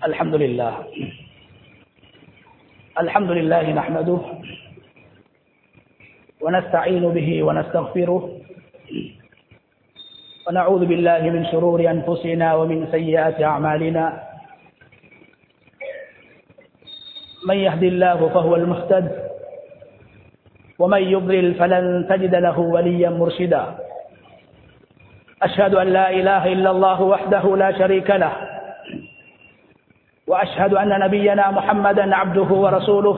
الحمد لله الحمد لله نحمده ونستعين به ونستغفره ونعوذ بالله من شرور أنفسنا ومن سيئات أعمالنا من يهدي الله فهو المهتد ومن يضلل فلن تجد له وليا مرشدا أشهد أن لا إله إلا الله وحده لا شريك له وأشهد أن نبينا محمدا عبده ورسوله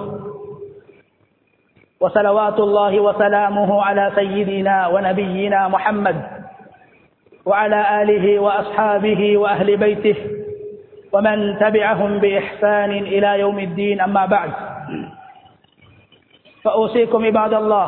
وصلوات الله وسلامه على سيدنا ونبينا محمد وعلى آله وأصحابه وأهل بيته ومن تبعهم بإحسان إلى يوم الدين أما بعد فأوصيكم عباد الله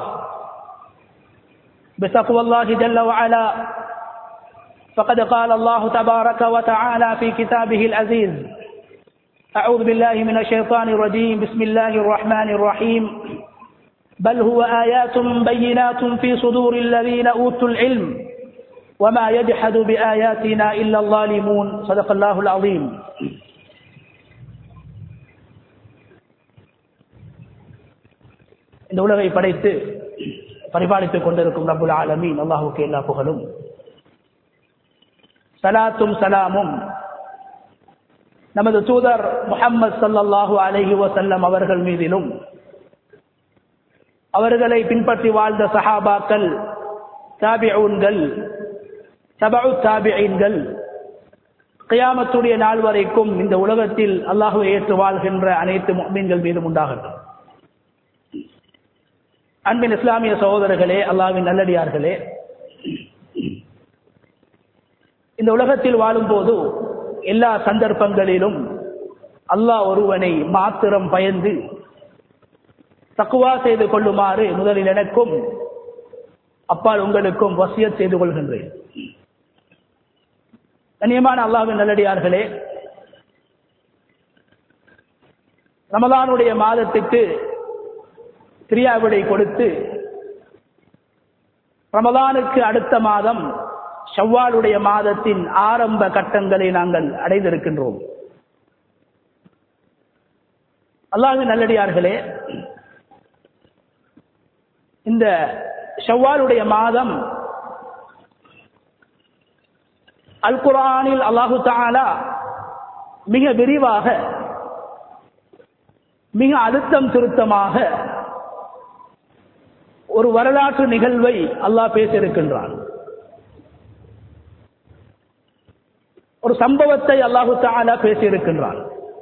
بتقوى الله جل وعلا فقد قال الله تبارك وتعالى في كتابه العزيز أعوذ بالله من الشيطان الرجيم بسم الله الرحمن الرحيم بل هو آيات بينات في صدور الذين أوتوا العلم وما يجحد بآياتنا إلا الظالمون صدق الله العظيم இந்த உலகை படைத்து பரிபாலித்துக் கொண்டிருக்கும் ரபுல் ஆலமீன் அல்லாஹுக்கு எல்லா புகழும் சலாத்தும் சலாமும் நமது தூதர் முகம்மது சல்லாஹூ அலஹி வசல்லம் அவர்கள் மீதிலும் அவர்களை பின்பற்றி வாழ்ந்த சஹாபாக்கள் தாபிஊன்கள் தபு தாபிஐன்கள் கியாமத்துடைய நாள் வரைக்கும் இந்த உலகத்தில் அல்லாஹு ஏற்று வாழ்கின்ற அனைத்து மீன்கள் மீதும் உண்டாகட்டும் அன்பின் இஸ்லாமிய சகோதரர்களே அல்லாவின் நல்லடியார்களே இந்த உலகத்தில் வாழும்போது எல்லா சந்தர்ப்பங்களிலும் அல்லாஹ் ஒருவனை மாத்திரம் பயந்து தக்குவா செய்து கொள்ளுமாறு முதலில் எனக்கும் அப்பால் உங்களுக்கும் வசியத் செய்து கொள்கின்றேன் கண்ணியமான அல்லாவின் நல்லடியார்களே ரமதானுடைய மாதத்துக்கு கிரியாவிடை கொடுத்து ரமதானுக்கு அடுத்த மாதம் ஷவ்வாலுடைய மாதத்தின் ஆரம்ப கட்டங்களை நாங்கள் அடைந்திருக்கின்றோம் அல்லாஹு நல்லடியார்களே இந்த ஷவ்வாலுடைய மாதம் அல் குரானில் அல்லாஹு தாலா மிக விரிவாக மிக அழுத்தம் திருத்தமாக ஒரு வரலாற்று நிகழ்வை அல்லாஹ் பேசியிருக்கின்றான் ஒரு சம்பவத்தை அல்லாஹு தாலா பேசியிருக்கின்றான்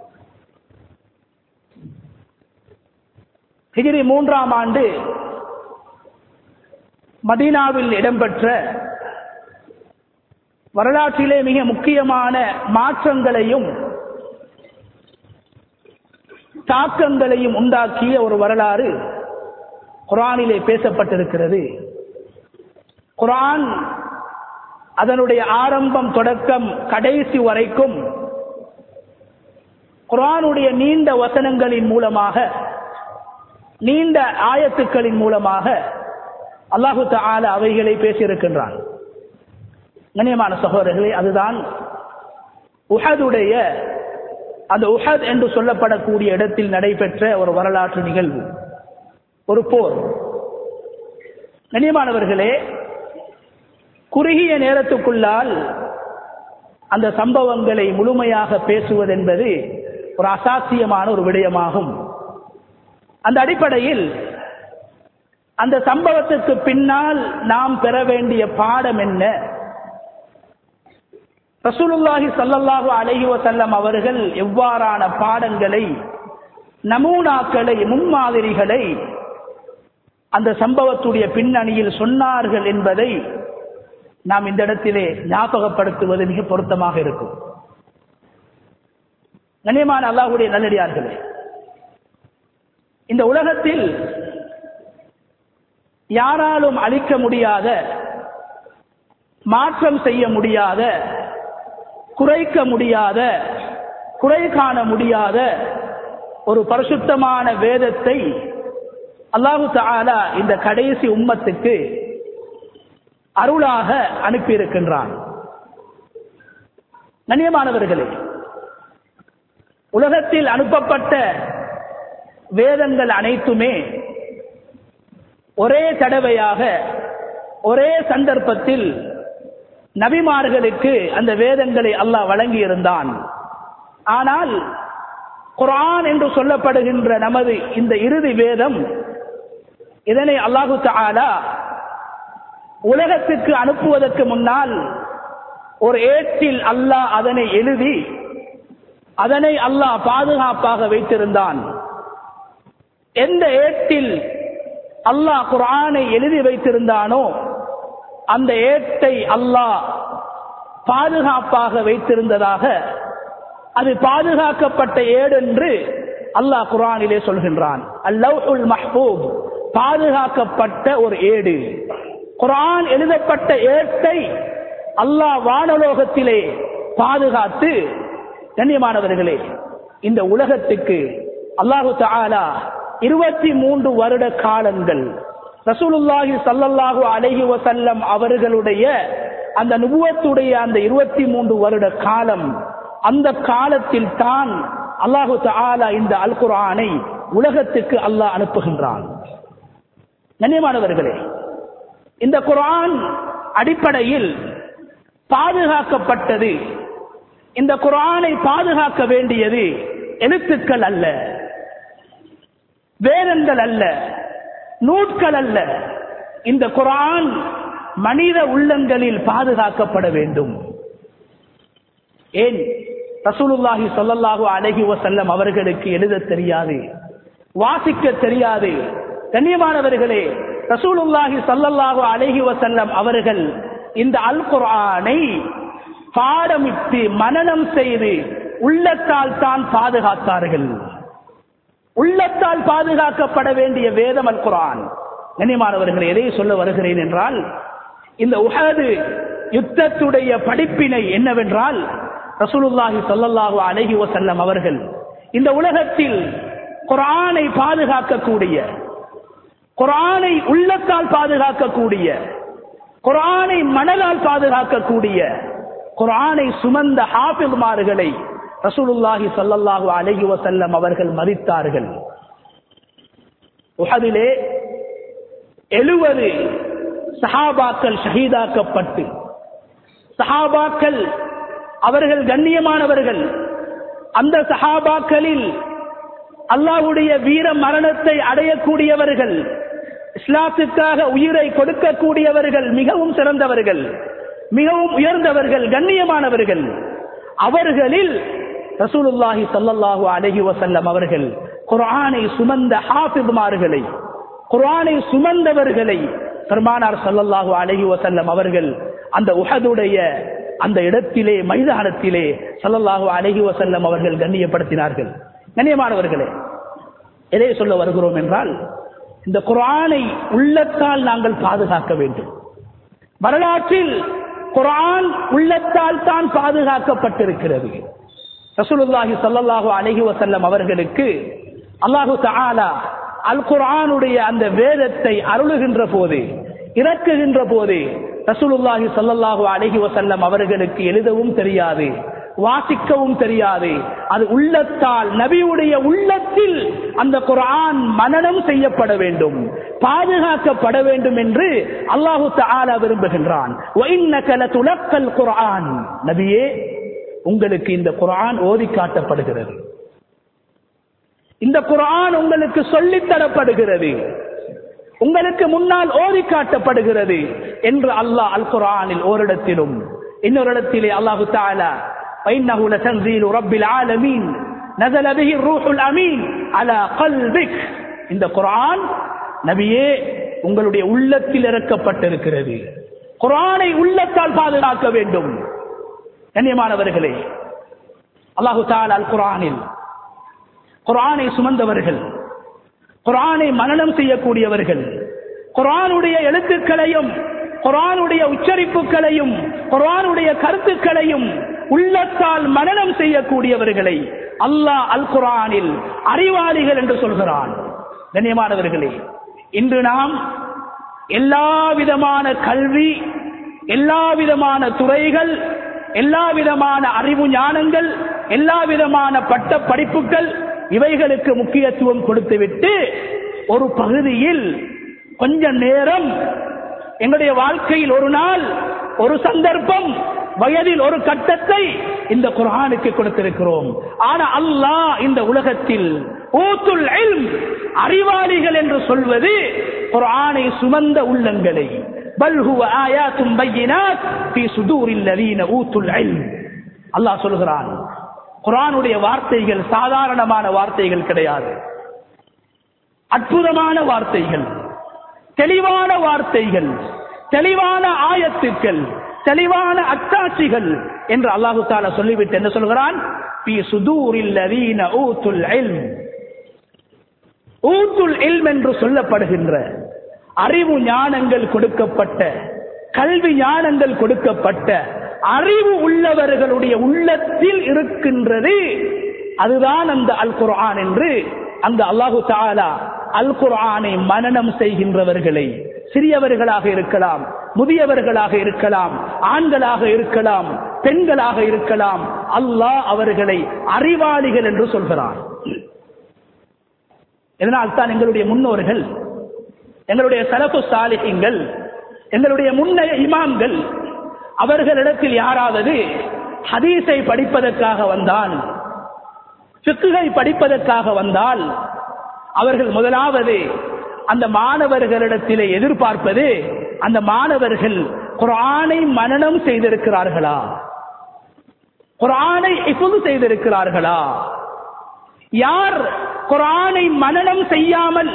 ஹிஜிரி மூன்றாம் ஆண்டு மதீனாவில் இடம்பெற்ற வரலாற்றிலே மிக முக்கியமான மாற்றங்களையும் தாக்கங்களையும் உண்டாக்கிய ஒரு வரலாறு குரானிலே பேசப்பட்டிருக்கிறது குரான் அதனுடைய ஆரம்பம் தொடக்கம் கடைசி வரைக்கும் குரானுடைய நீண்ட வசனங்களின் மூலமாக நீண்ட ஆயத்துக்களின் மூலமாக அல்லாஹு தால அவைகளை பேசியிருக்கின்றான் கண்ணியமான சகோதரர்களே அதுதான் உஹதுடைய அந்த உஹத் என்று சொல்லப்படக்கூடிய இடத்தில் நடைபெற்ற ஒரு வரலாற்று நிகழ்வு ஒரு போர் கண்ணியமானவர்களே குறுகிய நேரத்துக்குள்ளால் அந்த சம்பவங்களை முழுமையாக பேசுவதென்பது ஒரு அசாத்தியமான ஒரு விடயமாகும் அந்த அடிப்படையில் அந்த சம்பவத்துக்கு பின்னால் நாம் பெற வேண்டிய பாடம் என்ன ரசூலுல்லாஹி சல்லல்லாஹு அலஹி வசல்லம் அவர்கள் எவ்வாறான பாடங்களை நமூனாக்களை முன்மாதிரிகளை அந்த சம்பவத்துடைய பின்னணியில் சொன்னார்கள் என்பதை நாம் இந்த இடத்திலே ஞாபகப்படுத்துவது மிக பொருத்தமாக இருக்கும் கண்ணியமான அல்லாஹுடைய நல்லடியார்களே இந்த உலகத்தில் யாராலும் அழிக்க முடியாத மாற்றம் செய்ய முடியாத குறைக்க முடியாத குறை காண முடியாத ஒரு பரிசுத்தமான வேதத்தை அல்லாஹு தாலா இந்த கடைசி உம்மத்துக்கு அருளாக அனுப்பியிருக்கின்றான் கண்ணியமானவர்களே உலகத்தில் அனுப்பப்பட்ட வேதங்கள் அனைத்துமே ஒரே தடவையாக ஒரே சந்தர்ப்பத்தில் நபிமார்களுக்கு அந்த வேதங்களை அல்லாஹ் வழங்கியிருந்தான் ஆனால் குரான் என்று சொல்லப்படுகின்ற நமது இந்த இறுதி வேதம் இதனை அல்லாஹு தாலா உலகத்துக்கு அனுப்புவதற்கு முன்னால் ஒரு ஏட்டில் அல்லாஹ் அதனை எழுதி அதனை அல்லாஹ் பாதுகாப்பாக வைத்திருந்தான் எந்த ஏட்டில் அல்லாஹ் குரானை எழுதி வைத்திருந்தானோ அந்த ஏட்டை அல்லாஹ் பாதுகாப்பாக வைத்திருந்ததாக அது பாதுகாக்கப்பட்ட ஏடு என்று அல்லாஹ் குரானிலே சொல்கின்றான் அல்லவுல் மஹ்பூப் பாதுகாக்கப்பட்ட ஒரு ஏடு குரான் எழுதப்பட்ட ஏட்டை அல்லாஹ் வானலோகத்திலே பாதுகாத்து கண்ணியமானவர்களே இந்த உலகத்துக்கு அல்லாஹு தாலா இருபத்தி மூன்று வருட காலங்கள் ரசூலுல்லாஹி சல்லல்லாஹு அலைஹி வசல்லம் அவர்களுடைய அந்த நுபுவத்துடைய அந்த இருபத்தி மூன்று வருட காலம் அந்த காலத்தில் தான் அல்லாஹு தாலா இந்த அல் குரானை உலகத்துக்கு அல்லாஹ் அனுப்புகின்றான் கண்ணியமானவர்களே இந்த குரான் அடிப்படையில் பாதுகாக்கப்பட்டது இந்த குரானை பாதுகாக்க வேண்டியது எழுத்துக்கள் அல்ல வேதங்கள் அல்ல நூட்கள் அல்ல இந்த குரான் மனித உள்ளங்களில் பாதுகாக்கப்பட வேண்டும் ஏன் ரசூலுல்லாஹி சொல்லல்லாஹு அழகி வசல்லம் அவர்களுக்கு எழுத தெரியாது வாசிக்க தெரியாது கண்ணியமானவர்களே ரசூலுல்லாஹி சல்லல்லாஹு அழகி வசல்லம் அவர்கள் இந்த அல் குரானை பாடமிட்டு மனநம் செய்து உள்ளத்தால் தான் பாதுகாத்தார்கள் உள்ளத்தால் பாதுகாக்கப்பட வேண்டிய வேதம் அல் குரான் கண்ணியமானவர்கள் எதை சொல்ல வருகிறேன் என்றால் இந்த உஹது யுத்தத்துடைய படிப்பினை என்னவென்றால் ரசூலுல்லாஹி சொல்லல்லாஹு அழகி வசல்லம் அவர்கள் இந்த உலகத்தில் குரானை பாதுகாக்கக்கூடிய குரானை உள்ளத்தால் பாதுகாக்கக்கூடிய குரானை மனதால் பாதுகாக்கக்கூடிய குரானை சுமந்த ஹாபில்மார்களை ரசூலுல்லாஹி சல்லல்லாஹு அலஹி வசல்லம் அவர்கள் மதித்தார்கள் உஹதிலே எழுவது சஹாபாக்கள் ஷஹீதாக்கப்பட்டு சஹாபாக்கள் அவர்கள் கண்ணியமானவர்கள் அந்த சஹாபாக்களில் அல்லாஹ்வுடைய வீர மரணத்தை அடையக்கூடியவர்கள் இஸ்லாத்துக்காக உயிரை கொடுக்கக்கூடியவர்கள் மிகவும் சிறந்தவர்கள் மிகவும் உயர்ந்தவர்கள் கண்ணியமானவர்கள் அவர்களில் ரசூலுல்லாஹி சல்லல்லாஹு அலஹி வசல்லம் அவர்கள் குர்ஆனை சுமந்த ஹாஃபிதுமார்களை குர்ஆனை சுமந்தவர்களை பெருமானார் சல்லல்லாஹு அலஹி வசல்லம் அவர்கள் அந்த உஹதுடைய அந்த இடத்திலே மைதானத்திலே சல்லல்லாஹு அலஹி வசல்லம் அவர்கள் கண்ணியப்படுத்தினார்கள் கண்ணியமானவர்களே எதை சொல்ல வருகிறோம் என்றால் இந்த குரானை உள்ளத்தால் நாங்கள் பாதுகாக்க வேண்டும் வரலாற்றில் குரான் உள்ளத்தால் தான் பாதுகாக்கப்பட்டிருக்கிறது ரசூலுல்லாஹி சல்லல்லாஹு அலஹி வசல்லம் அவர்களுக்கு அல்லாஹு தஆலா அல் குரானுடைய அந்த வேதத்தை அருளுகின்ற போது இறக்குகின்ற போது ரசூலுல்லாஹி சல்லல்லாஹு அலஹி வசல்லம் அவர்களுக்கு எழுதவும் தெரியாது வாசிக்கவும் தெரியாது அது உள்ளத்தால் நபியுடைய உள்ளத்தில் அந்த குரான் மனனம் செய்யப்பட வேண்டும் பாதுகாக்கப்பட வேண்டும் என்று அல்லாஹு தாலா விரும்புகின்றான் குரான் நபியே உங்களுக்கு இந்த குரான் ஓதி காட்டப்படுகிறது இந்த குரான் உங்களுக்கு சொல்லித் தரப்படுகிறது உங்களுக்கு முன்னால் ஓதி காட்டப்படுகிறது என்று அல்லாஹ் அல் குரானில் ஓரிடத்திலும் இன்னொரு இடத்திலே அல்லாஹு தாலா وإنه لتنزيل رب العالمين نزل به الروح الأمين على قلبك இந்த குரான் நபியே உங்களுடைய உள்ளத்தில் இறக்கப்பட்டிருக்கிறது குரானை உள்ளத்தால் பாதுகாக்க வேண்டும் கண்ணியமானவர்களே அல்லாஹு தால் அல் குரானில் குரானை சுமந்தவர்கள் குரானை மனநம் செய்யக்கூடியவர்கள் குரானுடைய எழுத்துக்களையும் குரானுடைய உச்சரிப்புகளையும் குரானுடைய கருத்துக்களையும் உள்ளத்தால் மனநம் செய்யக்கூடியவர்களை அல்லாஹ் அல் குரானில் அறிவாளிகள் என்று சொல்கிறான் கண்ணியமானவர்களே இன்று நாம் எல்லா விதமான கல்வி எல்லா விதமான துறைகள் எல்லா விதமான அறிவு ஞானங்கள் எல்லா விதமான பட்ட படிப்புகள் இவைகளுக்கு முக்கியத்துவம் கொடுத்துவிட்டு ஒரு பகுதியில் கொஞ்ச நேரம் எங்களுடைய வாழ்க்கையில் ஒரு நாள் ஒரு சந்தர்ப்பம் வயதில் ஒரு கட்டத்தை இந்த குர்ஆனுக்கு கொடுத்திருக்கிறோம் ஆனா அல்லாஹ் இந்த உலகத்தில் ஊத்துல் இல்ம் அறிவாளிகள் என்று சொல்வது குர்ஆனை சுமந்த உள்ளங்களை பல் ஹுவ ஆயாத்தும் பையினாத் ஃபீ சுதூரில் லதீன ஊத்துல் இல்ம் அல்லாஹ் சொல்கிறான் குர்ஆனுடைய வார்த்தைகள் சாதாரணமான வார்த்தைகள் கிடையாது அற்புதமான வார்த்தைகள் தெளிவான வார்த்தைகள் தெளிவான ஆயத்துக்கள் தெளிவான அத்தாட்சிகள் என்று அல்லாஹு தாலா சொல்லிவிட்டு என்ன சொல்கிறான் பி சுதூரில் லதீன ஊத்துல் இல்ம் ஊத்துல் இல்ம் என்று சொல்லப்படுகின்ற அறிவு ஞானங்கள் கொடுக்கப்பட்ட கல்வி ஞானங்கள் கொடுக்கப்பட்ட அறிவு உள்ளவர்களுடைய உள்ளத்தில் இருக்கின்றது அதுதான் அந்த அல் குர்ஆன் என்று அந்த அல்லாஹு தாலா அல் குர்ஆனை மனனம் செய்கின்றவர்களை சிறியவர்களாக இருக்கலாம் முதியவர்களாக இருக்கலாம் ஆண்களாக இருக்கலாம் பெண்களாக இருக்கலாம் அல்லாஹ் அவர்களை அறிவாளிகள் என்று சொல்கிறார் இதனால் தான் எங்களுடைய முன்னோர்கள் எங்களுடைய சலப்பு சாலிகங்கள் எங்களுடைய முன்னைய இமாம்கள் அவர்களிடத்தில் யாராவது ஹதீஸை படிப்பதற்காக வந்தால் சிக்குகை படிப்பதற்காக வந்தால் அவர்கள் முதலாவது அந்த மாணவர்களிடத்திலே எதிர்பார்ப்பது அந்த மாணவர்கள் குரானை மனனம் செய்திருக்கிறார்களா குரானை இப்போது செய்திருக்கிறார்களா யார் குரானை மனனம் செய்யாமல்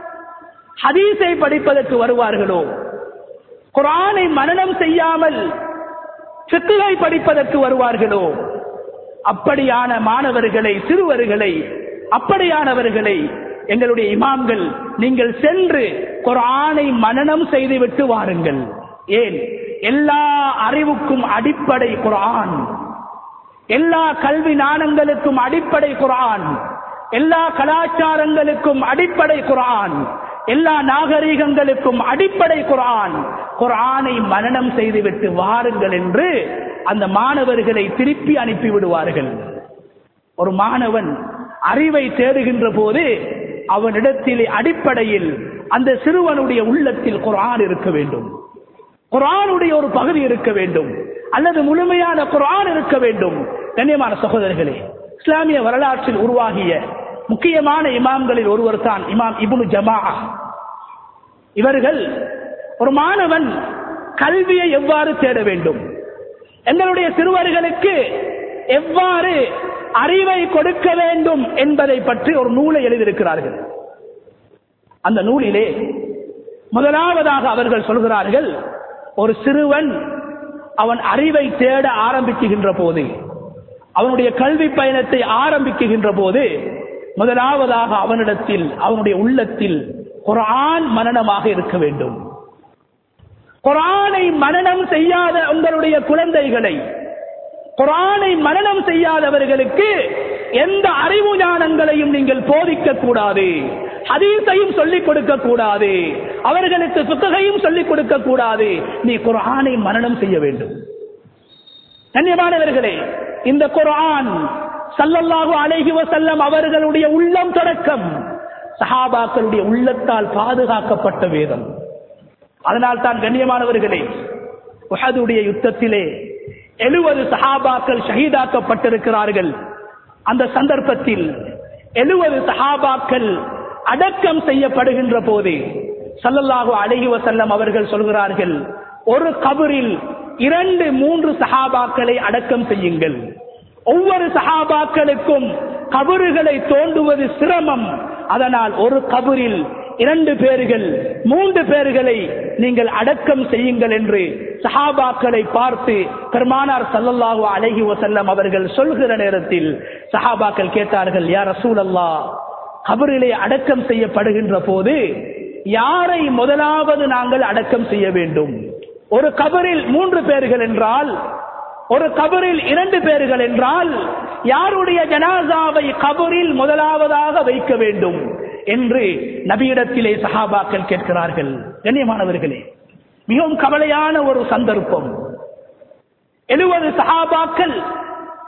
ஹதீஸை படிப்பதற்கு வருவார்களோ குரானை மனனம் செய்யாமல் சித்துகை படிப்பதற்கு வருவார்களோ அப்படியான மாணவர்களை சிறுவர்களை அப்படியானவர்களை எங்களுடைய இமாம்கள் நீங்கள் சென்று குரானை மனனம் செய்துவிட்டு வாருங்கள் ஏன் எல்லா அறிவுக்கும் அடிப்படை குரான் எல்லா கல்வி ஞானங்களுக்கும் அடிப்படை குரான் எல்லா கலாச்சாரங்களுக்கும் அடிப்படை குரான் எல்லா நாகரீகங்களுக்கும் அடிப்படை குரான் குரானை மனனம் செய்துவிட்டு வாருங்கள் என்று அந்த மாணவர்களை திருப்பி அனுப்பி விடுவார்கள் ஒரு மாணவன் அறிவை தேடுகின்ற போது அவனிடத்திலே அடிப்படையில் அந்த சிறுவனுடைய உள்ளத்தில் குரான் இருக்க வேண்டும் குரானுடைய ஒரு பகுதி இருக்க வேண்டும் அல்லது முழுமையான குரான் இருக்க வேண்டும் கண்ணியமான சகோதரர்களே இஸ்லாமிய வரலாற்றில் உருவாகிய முக்கியமான இமாம்களில் ஒருவர் தான் இமாம் இபுனு ஜமா இவர்கள் ஒரு மாணவன் கல்வியை எவ்வாறு தேட வேண்டும் எங்களுடைய சிறுவர்களுக்கு எவ்வாறு அறிவை கொடுக்க வேண்டும் என்பதை பற்றி ஒரு நூலை எழுதியிருக்கிறார்கள் அந்த நூலிலே முதலாவதாக அவர்கள் சொல்கிறார்கள் ஒரு சிறுவன் அவன் அறிவை தேட ஆரம்பிக்குகின்ற போது அவனுடைய கல்வி பயணத்தை ஆரம்பிக்குகின்ற போது முதலாவதாக அவனிடத்தில் அவனுடைய உள்ளத்தில் குரான் மனநமாக இருக்க வேண்டும் குரானை மனநம் செய்யாத உங்களுடைய குழந்தைகளை குரானை மனநம் செய்யாதவர்களுக்கு எந்த அறிவு ஞானங்களையும் நீங்கள் போதிக்க கூடாது ஹதீஸையும் சொல்லிக் கொடுக்க கூடாது அவர்களுக்கு சுத்தகையும் சொல்லிக் கொடுக்க கூடாது நீ குரானை மனநம் செய்ய வேண்டும் கண்ணியமானவர்களே இந்த குரான் சல்லல்லாஹு அலைஹி வசல்லம் அவர்களுடைய உள்ளம் தொடக்கம் சஹாபாக்களுடைய உள்ளத்தால் பாதுகாக்கப்பட்ட வேதம் அதனால் தான் கண்ணியமானவர்களே உஹதுடைய யுத்தத்திலே எழுபது சஹாபாக்கள் ஷஹீதாக்கப்பட்டிருக்கிறார்கள் அந்த சந்தர்ப்பத்தில் எழுபது சஹாபாக்கள் அடக்கம் செய்யப்படுகின்ற போது சல்லல்லாஹு அலைஹி வசல்லம் அவர்கள் சொல்கிறார்கள் ஒரு கபரில் இரண்டு மூன்று சஹாபாக்களை அடக்கம் செய்யுங்கள் ஒவ்வொரு சஹாபாக்களுக்கும் கபறுகளை தோண்டுவது சிரமம் அதனால் ஒரு கபரில் இரண்டு பேர்கள் மூன்று பேர்களை நீங்கள் அடக்கம் செய்யுங்கள் என்று சஹாபாக்களை பார்த்து பெருமானார் சல்லல்லாஹு அலைஹி வசல்லம் அவர்கள் சொல்கிற நேரத்தில் சஹாபாக்கள் கேட்டார்கள் யார் ரசூல் அல்லா கபரிலே அடக்கம் செய்யப்படுகின்ற போது யாரை முதலாவது நாங்கள் அடக்கம் செய்ய வேண்டும் ஒரு கபரில் மூன்று பேர்கள் என்றால் ஒரு கபரில் இரண்டு பேர்கள் என்றால் யாருடைய ஜனாசாவை கபரில் முதலாவதாக வைக்க வேண்டும் என்று நபியிடத்திலே சஹாபாக்கள் கேட்கிறார்கள் கண்ணியமானவர்களே மிகவும் கவலையான ஒரு சந்தர்ப்பம் எழுபது சஹாபாக்கள்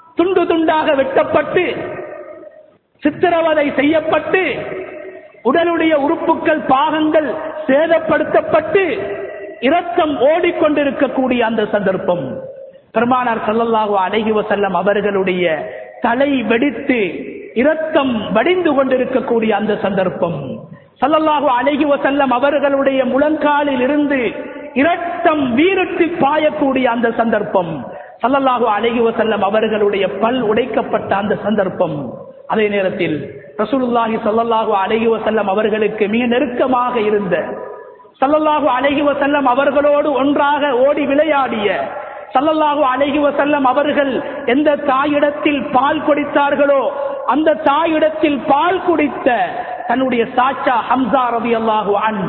துண்டு துண்டாக வெட்டப்பட்டு சித்திரவதை செய்யப்பட்டு உடலுடைய உறுப்புகள் பாகங்கள் சேதப்படுத்தப்பட்டு இரத்தம் ஓடிக்கொண்டிருக்கக்கூடிய அந்த சந்தர்ப்பம் பெருமானார் சல்லல்லாஹு அலைஹி வஸல்லம் அவர்களுடைய தலை வெடித்து இரத்தம் வடிந்து கொண்டிருக்கக்கூடிய அந்த சந்தர்ப்பம் சல்லல்லாஹு அலைஹி வஸல்லம் அவர்களுடைய முழங்காலில் இருந்து இரத்தம் வீருட்டு பாயக்கூடிய அந்த சந்தர்ப்பம் சல்லல்லாஹு அலைஹி வஸல்லம் அவர்களுடைய பல் உடைக்கப்பட்ட அந்த சந்தர்ப்பம் அதே நேரத்தில் ரசூலுல்லாஹி ஸல்லல்லாஹு அலைஹி வஸல்லம் அவர்களுக்கு மிக நெருக்கமாக இருந்த சல்லல்லாஹு அலைஹி வஸல்லம் அவர்களோடு ஒன்றாக ஓடி விளையாடிய சல்லல்லாஹு அலைஹி வஸல்லம் அவர்கள் எந்த தாயிடத்தில் பால் குடித்தார்களோ அந்த தாயிடத்தில் பால் குடித்த தன்னுடைய சாச்சா ஹம்சா ரலியல்லாஹு அன்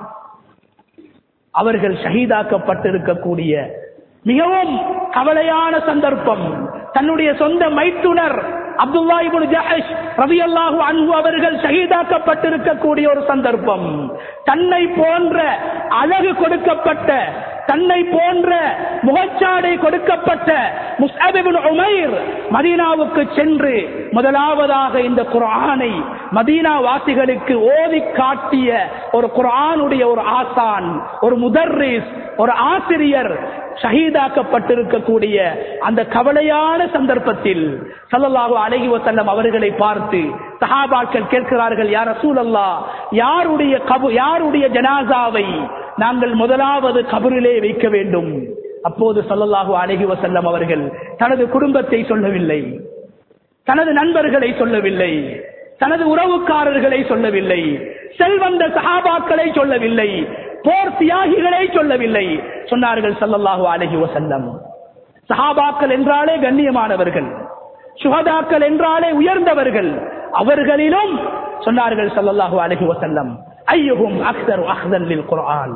அவர்கள் ஷஹீதாக்கப்பட்டிருக்கக்கூடிய மிகவும் கவலையான சந்தர்ப்பம் தன்னுடைய சொந்த மைத்துனர் அப்துல்லா இப்னு ஜஹஷ் ரலியல்லாஹு அன்ஹு அவர்கள் ஷஹீதாக்கப்பட்டிருக்கக்கூடிய ஒரு சந்தர்ப்பம் தன்னை போன்ற அழகு கொடுக்கப்பட்ட தன்னை போன்ற முகச்சாடை கொடுக்கப்பட்ட முஸ்அப் இப்னு உமைர் மதீனாவுக்கு சென்று முதலாவதாக இந்த குர்ஆனை மதீனா வாசிகளுக்கு ஓதி காட்டிய ஒரு குர்ஆனுடைய ஒரு ஆசான் ஒரு முதர்ரிஸ் ஒரு ஆசிரியர் ஷஹீதாக்கப்பட்டிருக்கக்கூடிய அந்த கவலையான சந்தர்ப்பத்தில் சல்லல்லாஹு அலைஹி வஸல்லம் அவர்களை பார்த்து சஹாபாக்கள் கேட்கிறார்கள் யார் ரசூலல்லா யாருடைய கபு யாருடைய ஜனாசாவை நாங்கள் முதலாவது கபரிலே வைக்க வேண்டும் அப்போது சல்லல்லாஹு அலைஹி வஸல்லம் அவர்கள் தனது குடும்பத்தை சொல்லவில்லை தனது நண்பர்களை சொல்லவில்லை தனது உறவுக்காரர்களை சொல்லவில்லை செல்வந்த சஹாபாக்களை சொல்லவில்லை போர் தியாகிகளை சொல்லவில்லை சொன்னார்கள் சல்லல்லாஹு அலைஹி வஸல்லம் சஹாபாக்கள் என்றாலே கண்ணியமானவர்கள் சுகதாக்கள் என்றாலே உயர்ந்தவர்கள் அவர்களிலும் சொன்னார்கள் சல்லல்லாஹு அலைஹி வஸல்லம் ஐயுகும் அக்தர் அஹ்தன் லில் குர்ஆன்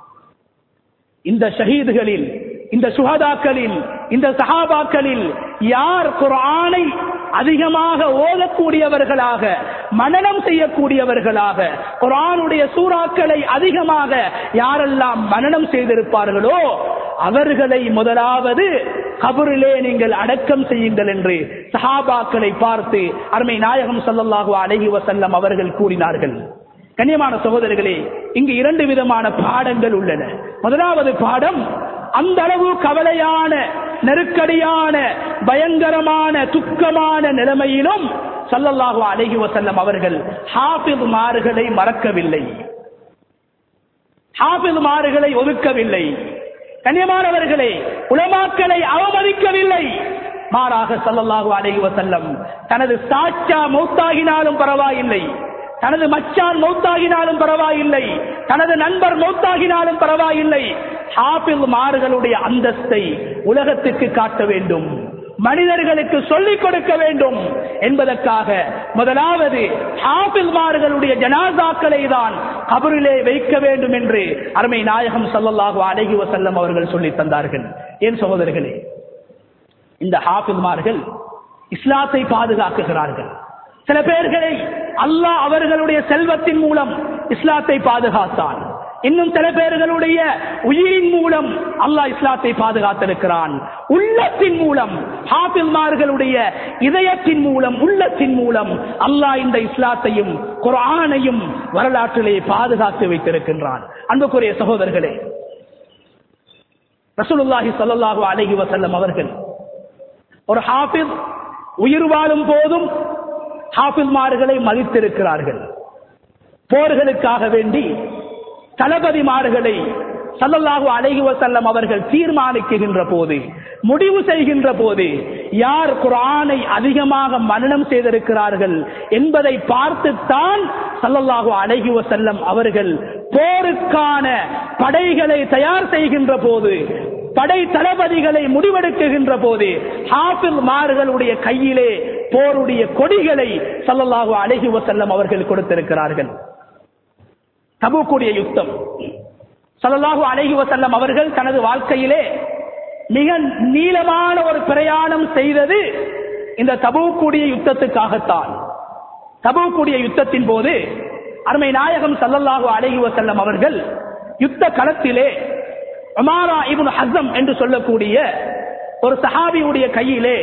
இந்த ஷஹீதுகளில் இந்த சுகதாக்களில் இந்த சஹாபாக்களில் யார் குர்ஆனை அதிகமாக ஓதக்கூடியவர்களாக மனனம் செய்யக்கூடியவர்களாக குரானுடைய சூறாக்களை அதிகமாக யாரெல்லாம் மனனம் செய்திருப்பார்களோ அவர்களை முதலாவது கபரிலே நீங்கள் அடக்கம் செய்யுங்கள் என்று சஹாபாக்களை பார்த்து அருமை நாயகம் சல்லல்லாஹு அலைஹி வசல்லம் அவர்கள் கூறினார்கள் கண்ணியமான சகோதரர்களே இங்கு இரண்டு விதமான பாடங்கள் உள்ளன முதலாவது பாடம் அந்த அளவு கவலையான நெருக்கடியான பயங்கரமான துக்கமான நிலைமையிலும் சல்லல்லாஹு அலைஹி வசல்லம் அவர்கள் ஹாஃபித் மாறுகளை மறக்கவில்லை ஹாஃபித் மாறுகளை ஒதுக்கவில்லை கண்ணியமானவர்களே உலமாக்களை அவமதிக்கவில்லை மாறாக சல்லல்லாஹு அலைஹி வசல்லம் தனது சாச்சா மௌத்தாகினாலும் பரவாயில்லை தனது மச்சான் மௌத்தாகினாலும் பரவாயில்லை தனது நண்பர் மௌத்தாகினாலும் பரவாயில்லை ஹாபில் மாறுகளுடைய அந்தஸ்தை உலகத்துக்கு காட்ட வேண்டும் மனிதர்களுக்கு சொல்லிக் கொடுக்க வேண்டும் என்பதற்காக முதலாவது ஹாபில் மாறுகளுடைய ஜனாசாக்களை தான் கபரிலே வைக்க வேண்டும் என்று அருமை நாயகம் சல்லல்லாஹு அழகி வசல்லம் அவர்கள் சொல்லி தந்தார்கள் ஏன் சகோதரர்களே இந்த ஹாபில்மார்கள் இஸ்லாத்தை பாதுகாக்குகிறார்கள் சில பேர்களை அல்லாஹ் அவர்களுடைய செல்வத்தின் மூலம் இஸ்லாத்தை பாதுகாத்தான் இன்னும் சில பேர்களுடைய உயிரின் மூலம் அல்லாஹ் இஸ்லாத்தை பாதுகாத்திருக்கிறான் உள்ளத்தின் மூலம் ஹாபில்மார்களுடைய இதயத்தின் மூலம் உள்ளத்தின் மூலம் அல்லாஹ் இந்த இஸ்லாத்தையும் குரானையும் வரலாற்றிலே பாதுகாத்து வைத்திருக்கின்றான் அன்புக்குரிய சகோதரர்களே ரசூலுல்லாஹி ஸல்லல்லாஹு அலைஹி வஸல்லம் அவர்கள் ஒரு ஹாஃபிஸ் உயிர் வாழும் போதும் ஹாஃபில்மார்களை மதித்திருக்கிறார்கள் போர்களுக்காக வேண்டி தளபதிமார்களை சல்லல்லாஹு அலைஹி வசல்லம் அவர்கள் தீர்மானிக்குகின்ற போது முடிவு செய்கின்ற போது யார் குரானை அதிகமாக மனனம் செய்திருக்கிறார்கள் என்பதை பார்த்துத்தான் சல்லல்லாஹு அலைஹி வசல்லம் அவர்கள் போருக்கான படைகளை தயார் செய்கின்ற போது படை தளபதிகளை முடிவெடுக்குகின்ற போது ஹாஃபில் மார்களுடைய கையிலே போருடைய கொடிகளை சல்லல்லாஹு அலைஹி வசல்லம் அவர்கள் கொடுத்திருக்கிறார்கள் தபுக்குடைய யுத்தம் சல்லல்லாஹு அலைஹி வசல்லம் அவர்கள் தனது வாழ்க்கையிலே மிக நீளமான ஒரு பிரயாணம் செய்தது இந்த தபுக்குடைய யுத்தத்துக்காகத்தான் தபுக்குடைய யுத்தத்தின் போது அருமை நாயகம் சல்லல்லாஹு அலைஹி வசல்லம் அவர்கள் யுத்த களத்திலே உமாரா இப்னு ஹசம் என்று சொல்லக்கூடிய ஒரு சஹாபியுடைய கையிலே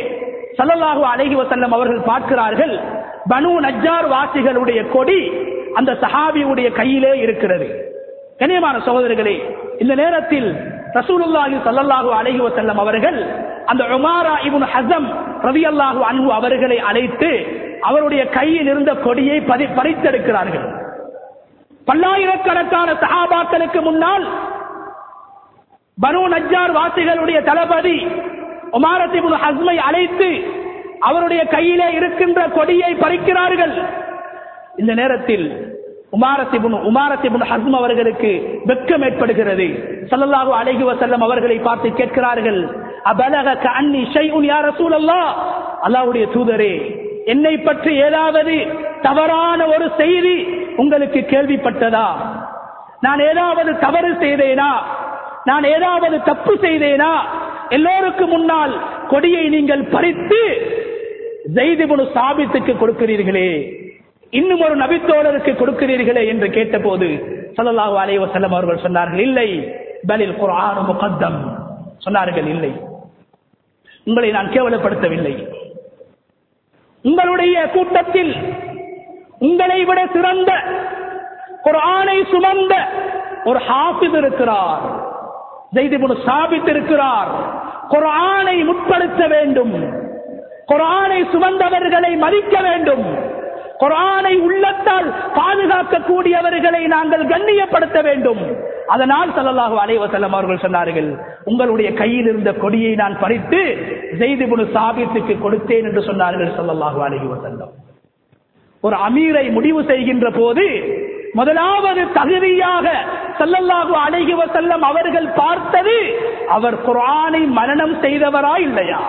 சல்லல்லாஹு அலைஹி வசல்லம் அவர்கள் பார்க்கிறார்கள் பனு நஜ்ஜார் வாசிகளுடைய கொடி அந்த சஹாபியுடைய கையிலே இருக்கிறது கண்ணியமான சகோதரர்களே இந்த நேரத்தில் ரசூலுல்லாஹி ஸல்லல்லாஹு அலைஹி வஸல்லம் அவர்கள் அந்த உமாரா இப்னு ஹஸம் ரலியல்லாஹு அன்ஹு அவர்களை அழைத்து அவருடைய கையில் இருந்த கொடியை பறி- பறித்தெடுக்கிறார்கள் பல்லாயிரக்கணக்கான சஹாபாக்களுக்கு முன்னால் பனு நஜ்ஜார் வாசிகளுடைய தளபதி உமாரத் இப்னு ஹஸ்மை அழைத்து அவருடைய கையிலே இருக்கின்ற கொடியை பறிக்கிறார்கள் இந்த நேரத்தில் உமாரத்திபுன் உமாரத்திபுன் ஹஸ்ம் அவர்களுக்கு வெட்கம் ஏற்படுகிறது ஸல்லல்லாஹு அலைஹி வஸல்லம் அவர்களை பார்த்து கேட்கிறார்கள் அபலக கன்னி ஷைஉன் யா ரசூலல்லாஹ் அல்லாஹ்வுடைய தூதரே என்னை பற்றி ஏதாவது தவறான ஒரு செய்தி உங்களுக்கு கேள்விப்பட்டதா நான் ஏதாவது தவறு செய்தேனா நான் ஏதாவது தப்பு செய்தேனா எல்லோருக்கும் முன்னால் கொடியை நீங்கள் பறித்து ஜெய்திபுனு சாபித்துக்கு கொடுக்கிறீர்களே இன்னும் ஒரு நபித்தோழருக்கு கொடுக்கிறீர்களே என்று கேட்டபோது ஸல்லல்லாஹு அலைஹி வஸல்லம் அவர்கள் சொன்னார்கள் இல்லை பலில் குர்ஆன் முகத்தம் சொன்னார்கள் இல்லை உங்களை நான் கேவலப்படுத்தவில்லை உங்களுடைய கூட்டத்தில் உங்களை விட சிறந்த குர்ஆனை சுமந்த ஒரு ஹாஃபிஸ் இருக்கிறார் ஜெய்திபுனு சாபித் இருக்கிறார் குர்ஆனை முற்படுத்த வேண்டும் குர்ஆனை சுமந்தவர்களை மதிக்க வேண்டும் குர்ஆனை உள்ளத்தால் பாதுகாக்கக்கூடியவர்களை நாங்கள் கண்ணியப்படுத்த வேண்டும் அதனால் ஸல்லல்லாஹு அலைஹி வஸல்லம் அவர்கள் சொன்னார்கள் உங்களுடைய கையில் இருந்த கொடியை நான் பறித்து ஜெய்திபுனு சாபித்துக்கு கொடுத்தேன் என்று சொன்னார்கள் ஸல்லல்லாஹு அலைஹி வஸல்லம் ஒரு அமீரை முடிவு செய்கின்ற போது முதலாவது தகுதியாக ஸல்லல்லாஹு அலைஹி வஸல்லம் அவர்கள் பார்த்தது அவர் குர்ஆனை மனனம் செய்தவரா இல்லையா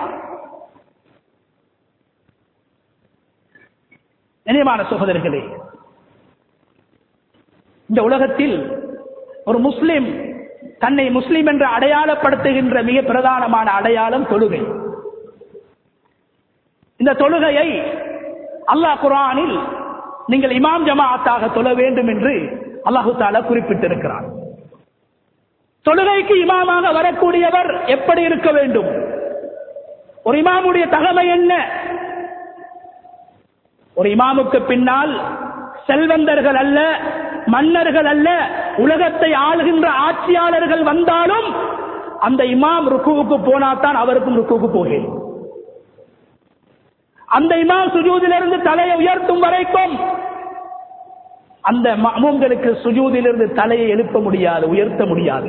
நினைவான சகோதரர்களே இந்த உலகத்தில் ஒரு முஸ்லிம் தன்னை முஸ்லிம் என்று அடையாளப்படுத்துகின்ற மிக பிரதானமான அடையாளம் தொழுகை இந்த தொழுகையை அல்லாஹ் குர்ஆனில் நீங்கள் இமாம் ஜமாஅத்தாக தொழ வேண்டும் என்று அல்லாஹு தாலா குறிப்பிட்டிருக்கிறார் தொழுகைக்கு இமாமாக வரக்கூடியவர் எப்படி இருக்க வேண்டும் ஒரு இமாமுடைய தகமை என்ன ஒரு இமாமுக்கு பின்னால் செல்வந்தர்கள் அல்ல மன்னர்கள் அல்ல உலகத்தை ஆளுகின்ற ஆட்சியாளர்கள் வந்தாலும் அந்த இமாம் ருக்குவுக்கு போனாதான் அவருக்கும் ருக்குவுக்கு போகிறேன் அந்த இமாம் சுஜூதிலிருந்து தலையை உயர்த்தும் வரைக்கும் அந்த மமூம்களுக்கு சுஜூதிலிருந்து தலையை எழுப்ப முடியாது உயர்த்த முடியாது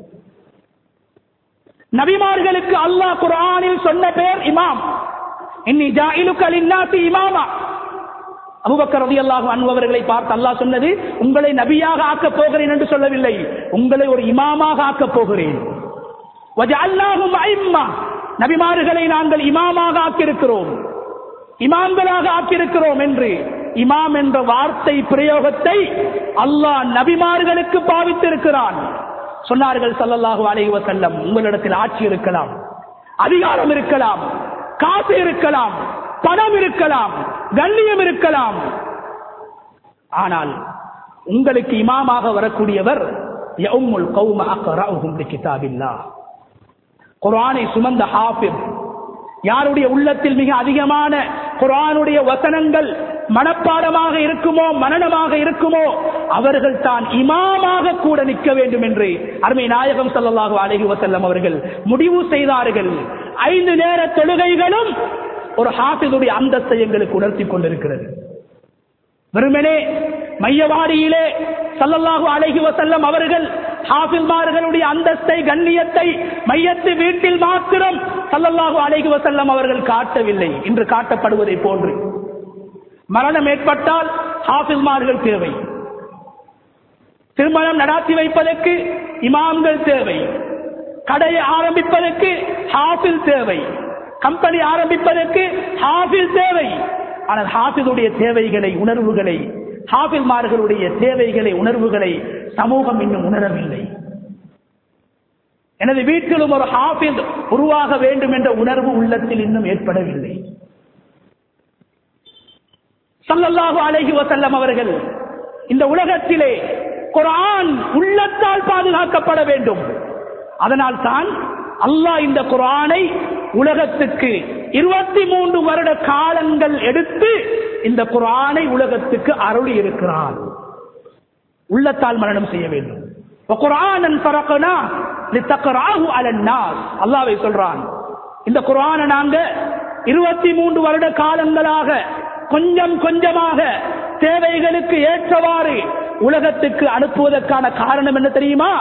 நபிமார்களுக்கு அல்லாஹ் குர்ஆனில் சொன்ன பெயர் இமாம் இன்னி ஜாயிலுக்க லின்னாசி இமாமா அபூபக்கர் ரலியல்லாஹு அன்ஹு அவர்களை பார்த்து அல்லாஹ் சொன்னது உங்களை நபியாக ஆக்கப் போகிறேன் என்று சொல்லவில்லை உங்களை ஒரு இமாமாக ஆக்கப் போகிறேன் வஜஅல்நாஹும் அஇம்மா நபிமார்களை நாங்கள் இமாமாக ஆக்கியிருக்கிறோம் இமாம்களாக ஆக்கியிருக்கிறோம் என்று இமாம் என்ற வார்த்தை பிரயோகத்தை அல்லாஹ் நபிமார்களுக்கு பாவித்திருக்கிறான் சொன்னார்கள் ஸல்லல்லாஹு அலைஹி வஸல்லம் உங்களிடத்தில் ஆட்சி இருக்கலாம் அதிகாரம் இருக்கலாம் காசு இருக்கலாம் பணம் இருக்கலாம் கண்ணியம் இருக்கலாம் ஆனால் உங்களுக்கு இமாமாக வரக்கூடியவர் யவுமுல் கௌம அக்ரஅஹும் லிகிதாபில்லாஹ் குர்ஆனை சுமந்த ஹாஃபிஸ் யாருடைய உள்ளத்தில் மிக அதிகமான குர்ஆனுடைய வசனங்கள் மனப்பாடமாக இருக்குமோ மனனமாக இருக்குமோ அவர்கள் தான் இமாமாக கூட நிற்க வேண்டும் என்று அருமை நாயகம் ஸல்லல்லாஹு அலைஹி வஸல்லம் அவர்கள் முடிவு செய்தார்கள் ஐந்து நேர தொழுகைகளும் ஒரு ஹாஃபிதுடைய அந்தஸ்தை எங்களுக்கு உணர்த்தி கொண்டிருக்கிறது வெறுமனே மையவாடியிலே சல்லல்லாஹு அலைஹி வஸல்லம் அவர்கள் ஹாஃபில்மார்களுடைய அந்தஸ்தை கண்ணியத்தை மையத்து வீட்டில் மாத்திரம் சல்லல்லாஹு அலைஹி வஸல்லம் அவர்கள் காட்டவில்லை இன்று காட்டப்படுவதை போன்று மரணம் ஏற்பட்டால் ஹாஃபில்மார்கள் தேவை திருமணம் நடாத்தி வைப்பதற்கு இமாம்கள் தேவை கடையை ஆரம்பிப்பதற்கு ஹாஃபில் தேவை கம்பெனி ஆரம்பிப்பதற்கு ஹாஃபில் தேவை ஆனால் ஹாஃபிதுடைய தேவைகளை உணர்வுகளை ஹாஃபில்மார்களுடைய தேவைகளை உணர்வுகளை சமூகம் இன்னும் உணரவில்லை எனது வீட்டிலும் ஒரு ஹாஃபில் உருவாக வேண்டும் என்ற உணர்வு உள்ளத்தில் இன்னும் ஏற்படவில்லை சல்லல்லாஹு அலைஹி வஸல்லம் அவர்கள் இந்த உலகத்திலே குர்ஆன் உள்ளத்தால் பாதுகாக்கப்பட வேண்டும் அதனால் தான் அல்லாஹ் இந்த குர்ஆனை உலகத்துக்கு இருபத்தி மூன்று வருட காலங்கள் எடுத்து இந்த குரானை உலகத்துக்கு அருளி இருக்கிறார் உள்ளத்தால் மரணம் செய்ய வேண்டும் அல்லாவை சொல்றான் இந்த குரானை நாங்க இருபத்தி மூன்று வருட காலங்களாக கொஞ்சம் கொஞ்சமாக தேவைகளுக்கு ஏற்றவாறு உலகத்துக்கு அனுப்புவதற்கான காரணம் என்ன தெரியுமா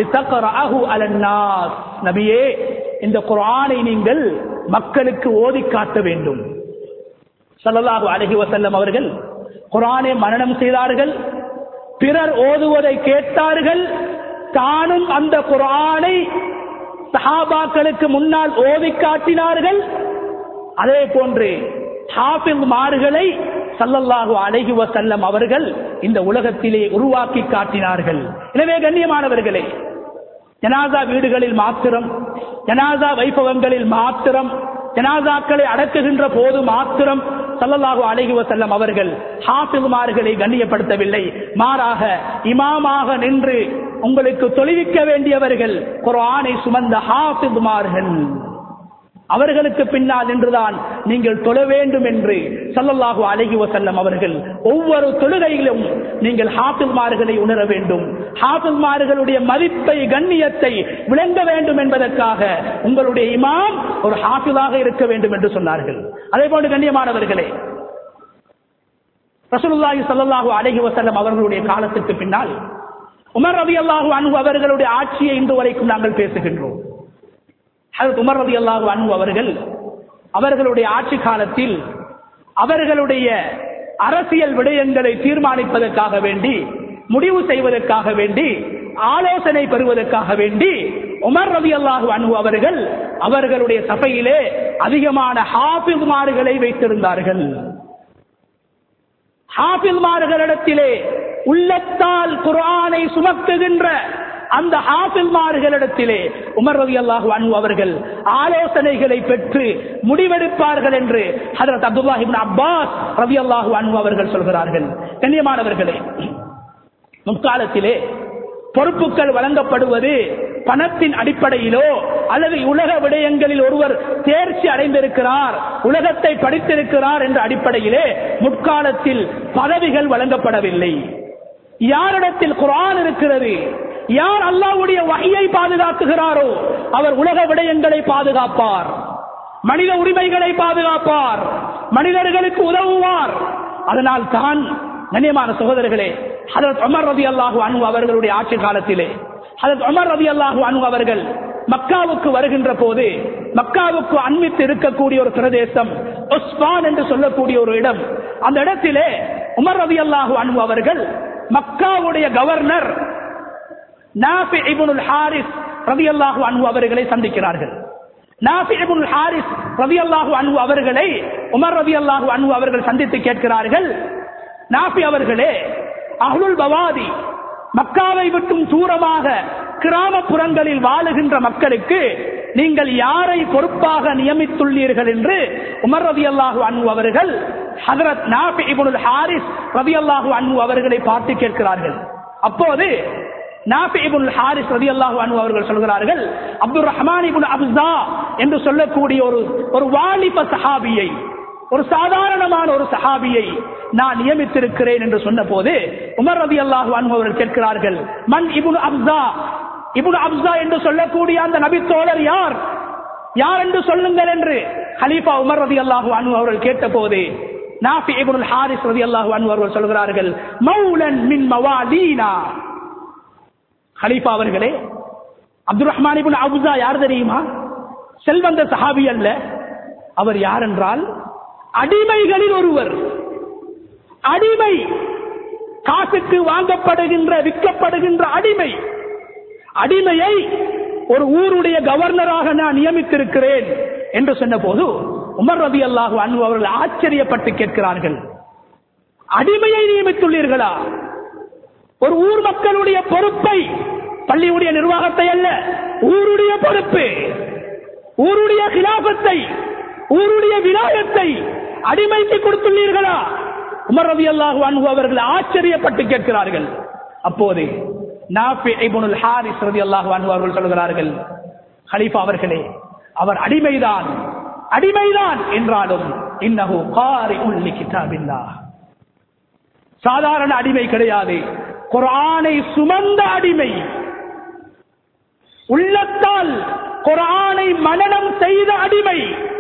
நபியே இந்த குரானை நீங்கள் மக்களுக்கு ஓதி காட்ட வேண்டும் சல்லல்லாஹு அலஹி வசல்லம் அவர்கள் குரானை மரணம் செய்தார்கள் பிறர் ஓதுவதை கேட்டார்கள் தானும் அந்த குரானை சஹாபாக்களுக்கு முன்னால் ஓதி காட்டினார்கள் அதே போன்று ஹாஃபில் மார்களை சல்லல்லாஹு அழகி வசல்லம் அவர்கள் இந்த உலகத்திலே உருவாக்கி காட்டினார்கள் எனவே கண்ணியமானவர்களே ஜனாதா வீடுகளில் மாத்திரம் ஜனாதா வைபவங்களில் மாத்திரம் ஜனாதாக்களை அடக்குகின்ற போது மாத்திரம் சல்லல்லாஹு அலைஹி வசல்லம் அவர்கள் ஹாஃபில்மார்களை கண்ணியப்படுத்தவில்லை மாறாக இமாமாக நின்று உங்களுக்கு தொழுவிக்க வேண்டியவர்கள் குரானை சுமந்த ஹாஃபில்மார்கள் அவர்களுக்கு பின்னால் நின்றுதான் நீங்கள் தொழ வேண்டும் என்று சல்லல்லாஹு அழகி வசல்லம் அவர்கள் ஒவ்வொரு தொழுகையிலும் நீங்கள் ஹாஃபில்மார்களை உணர வேண்டும் ஹாஃபில்மார்களுடைய மதிப்பை கண்ணியத்தை விளங்க வேண்டும் என்பதற்காக உங்களுடைய இமாம் ஒரு ஹாஃபிலாக இருக்க வேண்டும் என்று சொன்னார்கள் அதே போன்று கண்ணியமானவர்களே ரசூலுல்லாஹி ஸல்லல்லாஹு அலைஹி வஸல்லம் அவர்களுடைய காலத்துக்கு பின்னால் உமர் ரலியல்லாஹு அன்ஹு அவர்களுடைய ஆட்சியை இன்று வரைக்கும் நாங்கள் பேசுகின்றோம் ஹஜரத் உமர் ரலியல்லாஹு அன்ஹு அவர்கள் அவர்களுடைய ஆட்சி காலத்தில் அவர்களுடைய அரசியல் விடயங்களை தீர்மானிப்பதற்காக வேண்டி முடிவு செய்வதற்காக வேண்டி ஆலோசனை பெறுவதற்காக வேண்டி உமர் ரவி அல்லாஹு அன்பு அவர்கள் அவர்களுடைய சபையிலே அதிகமான ஹாபில்மார்களை வைத்திருந்தார்கள் ஹாபில்மார்களிடத்திலே உள்ளத்தால் குரானை சுமக்குகின்ற அந்த ஹாபில்மார்களிடத்திலே உமர் ரவி அல்லாஹு அன்பு அவர்கள் ஆலோசனைகளை பெற்று முடிவெடுப்பார்கள் என்று ஹதரத் அப்துல்லாஹிபின் அப்பாஸ் ரவி அல்லாஹு அன்பு அவர்கள் சொல்கிறார்கள் கண்ணியமானவர்களே முற்காலத்திலே பொறுப்புகள் வழங்கப்படுவது பணத்தின் அடிப்படையிலோ அல்லது உலக விடயங்களில் ஒருவர் தேர்ச்சி அடைந்திருக்கிறார் உலகத்தை படித்திருக்கிறார் என்ற அடிப்படையிலே முற்காலத்தில் பதவிகள் வழங்கப்படவில்லை யாரிடத்தில் குரான் இருக்கிறது யார் அல்லாவுடைய வகையை பாதுகாக்குகிறாரோ அவர் உலக விடயங்களை பாதுகாப்பார் மனித உரிமைகளை பாதுகாப்பார் மனிதர்களுக்கு உதவுவார் அதனால் தான் கண்ணியமான சகோதரர்களே ஹதரத் உமர் ரதி அல்லாஹு அனு அவர்களுடைய ஆட்சி காலத்திலே ஹதரத் உமர் ரதி அல்லாஹு அனு அவர்கள் மக்காவுக்கு வருகின்ற போது மக்காவுக்கு அண்மித்து இருக்கக்கூடிய ஒரு பிரதேசம் உஸ்மான் என்று சொல்லக்கூடிய ஒரு இடம் அந்த இடத்திலே உமர் ரதி அல்லாஹு அனு அவர்கள் மக்காவுடைய கவர்னர் நாஃபி இபுனுல் ஹாரிஸ் ரதி அல்லாஹு அனு அவர்களை சந்திக்கிறார்கள் நாஃபி இபுனுல் ஹாரிஸ் ரதி அல்லாஹு அனு அவர்களை உமர் ரதி அல்லாஹு அனு அவர்கள் சந்தித்து கேட்கிறார்கள் நாஃபி அவர்களே அஹ்லுல் பவாதி மக்காவை விட்டும் தூரமாக கிராமப்புறங்களில் வாழுகின்ற மக்களுக்கு நீங்கள் யாரை பொறுப்பாக நியமித்துள்ளீர்கள் என்று உமர் ரவி அல்லாஹு அன்பு அவர்கள் ஹதரத் நாபி இபுல் ஹாரிஸ் ரவி அல்லாஹு அன்பு அவர்களை பார்த்து கேட்கிறார்கள் அப்போது நாபி இபுல் ஹாரிஸ் ரவி அல்லாஹு அன்பு அவர்கள் சொல்கிறார்கள் அப்துல் ரஹ்மான் இபுல் அப்சா என்று சொல்லக்கூடிய ஒரு ஒரு வாலிப சஹாபியை ஒரு சாதாரணமான ஒரு சஹாபியை நான் நியமித்திருக்கிறேன் என்று சொன்ன போது உமர் ரதி அல்லாஹு அவர்கள் கேட்கிறார்கள் மண் இபுன் அப்சா இபுன் அப்சா என்று சொல்லக்கூடிய அந்த நபித்தோழர் யார் யார் என்று சொல்லுங்கள் என்று ஹலீஃபா உமர் ரதி அல்லாஹு அனு அவர்கள் கேட்ட போது நாஃபி இபுல் ஹாரிஸ் ரதி அல்லாஹு அனு அவர்கள் சொல்கிறார்கள் மௌலன் மின் மவாலீனா ஹலீஃபா அவர்களே அப்துல் ரஹ்மான் இபுன் அப்சா யார் தெரியுமா செல்வந்த சஹாபி அல்ல அவர் யார் என்றால் அடிமைகளில் ஒருவர் அடிமை காசுக்கு வாங்கப்படுகின்ற விற்கப்படுகின்ற அடிமை அடிமையை ஒரு ஊருடைய கவர்னராக நான் நியமித்திருக்கிறேன் என்று சொன்ன போது உமர் ரவி அல்லாஹு அன்பு அவர்கள் ஆச்சரியப்பட்டு கேட்கிறார்கள் அடிமையை நியமித்துள்ளீர்களா ஒரு ஊர் மக்களுடைய பொறுப்பை பள்ளியுடைய நிர்வாகத்தை அல்ல ஊருடைய பொறுப்பு ஊருடைய கிலாபத்தை ஊருடைய விநாயகத்தை அடிமைக்கு கொடுத்துள்ளீர்களா உமர் ரவி அல்லாஹு அன்பு அவர்கள் ஆச்சரியப்பட்டு கேட்கிறார்கள் அப்போது நாஃபி இபுனுல் ஹாரிஸ் ரதி அல்லாஹு அன்பு அவர்கள் சொல்கிறார்கள் ஹலீஃபா அவர்களே அவர் அடிமைதான் அடிமைதான் என்றாலும் இன்னஹு காரி உள்ளி கிதாபில்லா சாதாரண அடிமை கிடையாது குரானை சுமந்த அடிமை உள்ளத்தால் குரானை மனனம் செய்த அடிமை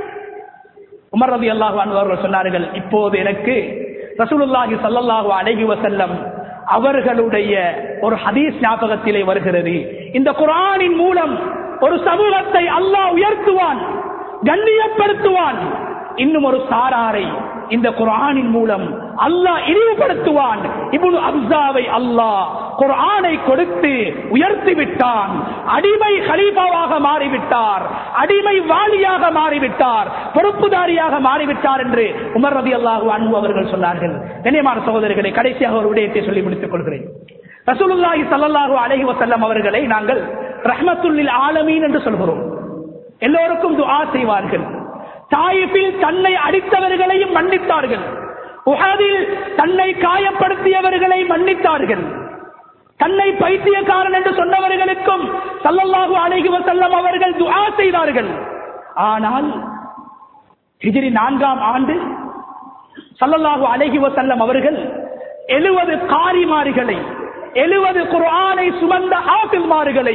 உமர் ரதி அல்லாஹ் அவர்கள் சொன்னார்கள் இப்போது எனக்கு ரசூலுல்லாஹி ஸல்லல்லாஹு அலைஹி வஸல்லம் அவர்களுடைய ஒரு ஹதீஸ் ஞாபகத்திலே வருகிறது இந்த குரானின் மூலம் ஒரு சமூகத்தை அல்லாஹ் உயர்த்துவான் கண்ணியப்படுத்துவான் இன்னும் ஒரு சாராரை இந்த குரானின் மூலம் அல்லாஹ் இழிவுபடுத்துவான் இப்னு அப்சாவை அல்லாஹ் குர்ஆனை கொடுத்து உயர்த்தி விட்டான் அடிமை ஹலீஃபாவாக மாறிவிட்டார் அடிமை வாலியாக மாறிவிட்டார் பொறுப்புதாரியாக மாறிவிட்டார் என்று உமர் ரதி அல்லாஹு அன்பு அவர்கள் சொன்னார்கள் கண்ணியமான சகோதரர்களை கடைசியாக ஒரு விடயத்தை சொல்லி முடித்துக் கொள்கிறேன் ரசூலுல்லாஹி ஸல்லல்லாஹு அலைஹி வஸல்லம் அவர்களை நாங்கள் ரஹ்மத்துல்லில் ஆலமீன் என்று சொல்கிறோம் எல்லோருக்கும் துஆ செய்வார்கள் தாயிஃபில் தன்னை அடித்தவர்களையும் மன்னித்தார்கள் உஹதில் தன்னை காயப்படுத்தியவர்களை மன்னித்தார்கள் தன்னை பைத்தியக்காரன் என்று சொன்னவர்களுக்கும் சல்லல்லாஹு அலைஹி வஸல்லம் அவர்கள் துஆ செய்தார்கள் ஆனால் ஹிஜ்ரி நான்காம் ஆண்டு சல்லல்லாஹு அலைஹி வஸல்லம் அவர்கள் எழுவது காரிமார்களை எழுவது குர்ஆனை சுமந்த ஆசில்மார்களை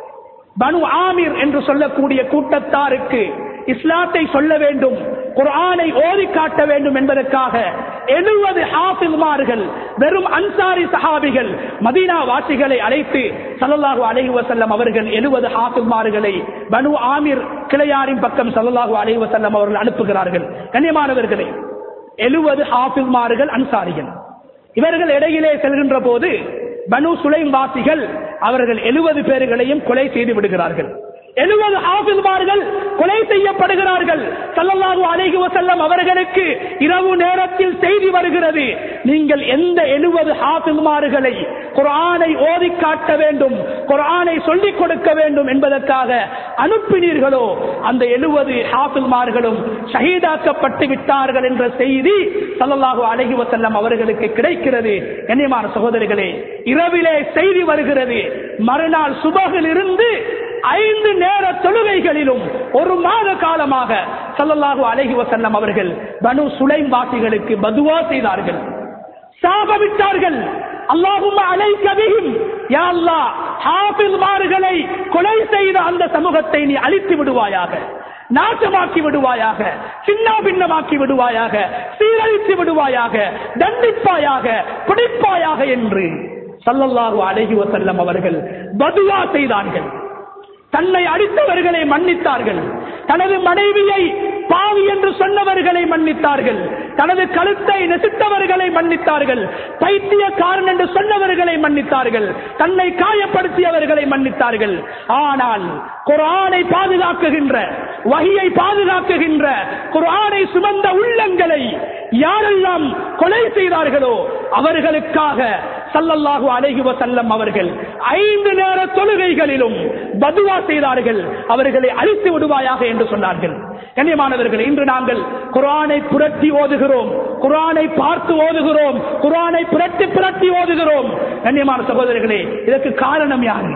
பனு ஆமீர் என்று சொல்லக்கூடிய கூட்டத்தாருக்கு இஸ்லாத்தை சொல்ல வேண்டும் குர்ஆனை ஓதி காட்ட வேண்டும் என்பதற்காக எழுபது ஹாஃபில்மார்கள் வெறும் அன்சாரி சஹாபிகள் மதீனா வாசிகளை அழைத்து சல்லல்லாஹு அலைஹி வஸல்லம் அவர்கள் எழுபது ஹாஃபில்மார்களை பனு ஆமீர் கிளையாரின் பக்கம் சல்லல்லாஹு அலைஹி வஸல்லம் அவர்கள் அனுப்புகிறார்கள் கண்ணியமானவர்களே எழுபது ஹாஃபில்மார்கள் அன்சாரிகள் இவர்கள் இடையிலே செல்கின்ற போது பனு சுலைம் வாசிகள் அவர்கள் எழுபது பேர்களையும் கொலை செய்து விடுகிறார்கள் எழுபது ஆபில்மார்கள் கொலை செய்யப்படுகிறார்கள் சல்லல்லாஹு அலைஹி வஸல்லம் அவர்களுக்கு இரவு நேரத்தில் செய்தி வருகிறது நீங்கள் எந்த எழுபது ஆபில்மார்களை குர்ஆனை ஓதி காட்ட வேண்டும் குர்ஆனை சொல்லிக் கொடுக்க வேண்டும் என்பதற்காக அனுப்பினீர்களோ அந்த எழுபது ஆபில்மார்களும் ஷஹீதாக்கப்பட்டு விட்டார்கள் என்ற செய்தி சல்லல்லாஹு அலைஹி வஸல்லம் அவர்களுக்கு கிடைக்கிறது கண்ணியமான சகோதரிகளே இரவிலே செய்தி வருகிறது மறுநாள் சுபகில் இருந்து ஐந்து நேர தொழுகைகளிலும் ஒரு மாத காலமாக சல்லல்லாஹு அலைஹி வசல்லம் அவர்கள் பனு சுலைம் வாசிகளுக்கு பதுவா செய்தார்கள் சாபமிட்டார்கள் அல்லாஹும் அலைக்கவியும் யா அல்லாஹ் ஹாஃபில்மார்களை கொலை செய்த அந்த சமூகத்தை நீ அழித்து விடுவாயாக நாசமாக்கி விடுவாயாக சின்ன பின்னமாக்கி விடுவாயாக சீரழித்து விடுவாயாக தண்டிப்பாயாக பிடிப்பாயாக என்று சல்லல்லாஹு அலைஹி வசல்லம் அவர்கள் பதுவா செய்தார்கள் தன்னை அடித்தவர்களை மன்னித்தார்கள் தனது மனைவியை பாவி என்று சொன்னவர்களை மன்னித்தார்கள் தனது கழுத்தை நெசித்தவர்களை மன்னித்தார்கள் பைத்தியக்காரன் என்று சொன்னவர்களை மன்னித்தார்கள் தன்னை காயப்படுத்தியவர்களை மன்னித்தார்கள் ஆனால் குரானை பாதுகாக்குகின்ற வகையை பாதுகாக்குகின்ற குரானை சுமந்த உள்ளங்களை யாரெல்லாம் கொலை செய்தார்களோ அவர்களுக்காக சல்லல்லாஹு அலைஹி வசல்லம் அவர்கள் ஐந்து நேர தொழுகைகளிலும் பதுவா செய்தார்கள் அவர்களை அழித்து விடுவாயாக என்று சொன்னார்கள் கண்ணியமானவர்கள் இன்று நாங்கள் குரானை புரட்டி ஓதுகிறோம் குரானை பார்த்து ஓதுகிறோம் குரானை புரட்டி புரட்டி ஓதுகிறோம் கண்ணியமான சகோதரர்களே இதற்கு காரணம் யாரு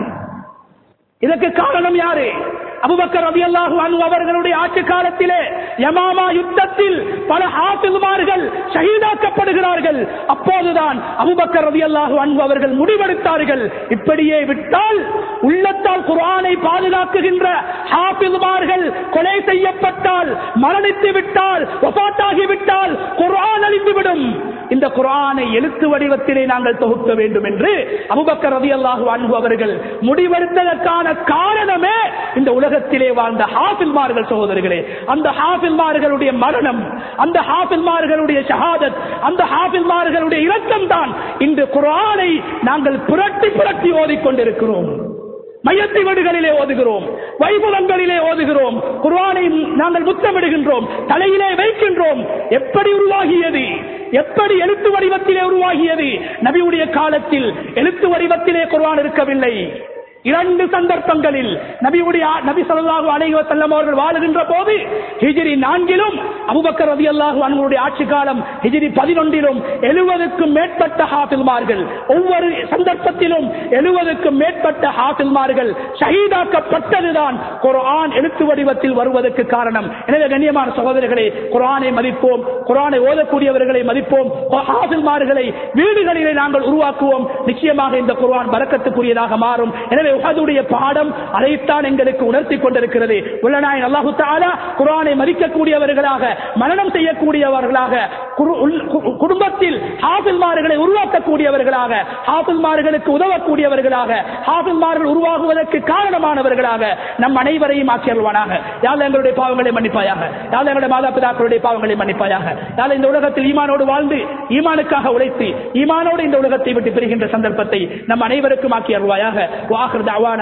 இதற்கு காரணம் யாரு அபுபக்கர் ரவி அல்லாஹு அவர்களுடைய ஆட்சி காலத்திலே யமாமா யுத்தத்தில் பல ஆசில்மார்கள் ஷஹீதாக்கப்படுகிறார்கள் அப்போதுதான் அபுபக்கர் ரவி அல்லாஹு அன்பு அவர்கள் முடிவெடுத்தார்கள் இப்படியே விட்டால் உள்ளத்தால் குரானை பாதுகாக்குகின்ற ஹாபில்மார்கள் கொலை செய்யப்பட்டால் மரணித்து விட்டால் ஒபாட்டாகி விட்டால் குரான் அழிந்துவிடும் இந்த குரானை எழுத்து வடிவத்திலே நாங்கள் தொகுக்க வேண்டும் என்று அபுபக்கர் ரவி அல்லாஹு அன்பு அவர்கள் முடிவெடுத்ததற்கான காரணமே இந்த உலகத்திலே வாழ்ந்த ஹாபில்மார்கள் சகோதரர்களே அந்த ஹாபில்மார்களுடைய மரணம் அந்த ஹாபில்மார்களுடைய ஷஹாதத் அந்த ஹாபில்மார்களுடைய இரக்கம் தான் இந்த குரானை நாங்கள் புரட்டி புரட்டி ஓதிக்கொண்டிருக்கிறோம் மையத்தை வீடுகளிலே ஓதுகிறோம் வைபவங்களிலே ஓதுகிறோம் குர்ஆனை நாங்கள் முத்தமிடுகின்றோம் தலையிலே வைக்கின்றோம் எப்படி உருவாகியது எப்படி எழுத்து வடிவத்திலே உருவாகியது நபியுடைய காலத்தில் எழுத்து வடிவத்திலே குர்ஆன் இருக்கவில்லை இரண்டு சந்தர்ப்பங்களில் நபியுடைய நபி ஸல்லல்லாஹு அலைஹி வஸல்லம் அவர்கள் வாழுகின்ற போது ஹிஜ்ரி நான்கிலும் அபூபக்கர் ரலியல்லாஹு அன்ஹுடைய ஆட்சி காலம் ஹிஜ்ரி பதினொன்றிலும் எழுபதுக்கும் மேற்பட்ட ஹாஃபில்மார்கள் ஒவ்வொரு சந்தர்ப்பத்திலும் எழுபதுக்கும் மேற்பட்ட ஹாஃபில்மார்கள் ஷஹீதாக்கப்பட்டதுதான் குர்ஆன் எழுத்து வடிவத்தில் வருவதற்கு காரணம் எனவே கண்ணியமான சகோதரர்களே குர்ஆனை மதிப்போம் குர்ஆனை ஓதக்கூடியவர்களை மதிப்போம் ஹாஃபில்மார்களை வீடுகளிலே நாங்கள் உருவாக்குவோம் நிச்சயமாக இந்த குர்ஆன் பரக்கத்துக்குரியதாக மாறும் எனவே உஹதுடைய பாடம் அதைத்தான் எங்களுக்கு உணர்த்தி கொண்டிருக்கிறது உள்ளநாயன் அல்லாஹு தாலா குர்ஆனை மதிக்கக்கூடியவர்களாக மரணம் செய்யக்கூடியவர்களாக குரு- உள்- கு- குடும்பத்தில் ஹாஃபில்மார்களை உருவாக்கக்கூடியவர்களாக ஹாஃபில்மார்களுக்கு உதவக்கூடியவர்களாக ஹாஃபில்மார்கள் உருவாகுவதற்கு காரணமானவர்களாக நம் அனைவரையும் ஆக்கியல்வானாக யாழ் எங்களுடைய பாவங்களை மன்னிப்பாயாக யாழ் எங்களுடைய மாதா பிதாக்களுடைய பாவங்களை மன்னிப்பாயாக யாழ் இந்த உலகத்தில் ஈமானோடு வாழ்ந்து ஈமானுக்காக உழைத்து ஈமானோடு இந்த உலகத்தை விட்டு பெறுகின்ற சந்தர்ப்பத்தை நம் அனைவருக்கும் ஆக்கி அருள்வாயாக வாஹர் தாவான